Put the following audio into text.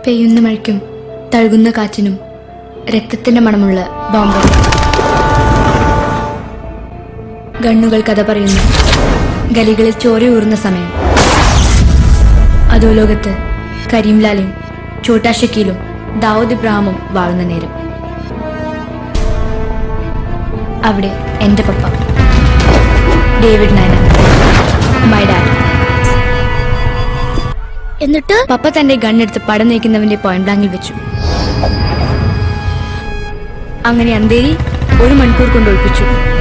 പെയ്യുന്ന മഴയ്ക്കും തഴുകുന്ന കാറ്റിനും രക്തത്തിന്റെ മണമുള്ള ബോംബ് ഗണ്ണുകൾ കഥ പറയുന്നു ഗലികളിൽ ചോരയൂറുന്ന സമയം അതോ ലോകത്ത് കരീംലാലും ഛോട്ടാ ഷക്കീലും ദാവൂദ് ഇബ്രാഹിമും വാഴുന്ന നേരം അവിടെ എന്റെ പപ്പ ഡേവിഡ് നയന മൈ ഡാഡ് എന്നിട്ട് പപ്പ തന്റെ ഗണ്ണെടുത്ത് പടം നയിക്കുന്നവന്റെ പോയിന്റ് ബ്ലാങ്കിൽ വെച്ചു അങ്ങനെ അന്തേരി ഒരു മണിക്കൂർ കൊണ്ട് ഒഴിപ്പിച്ചു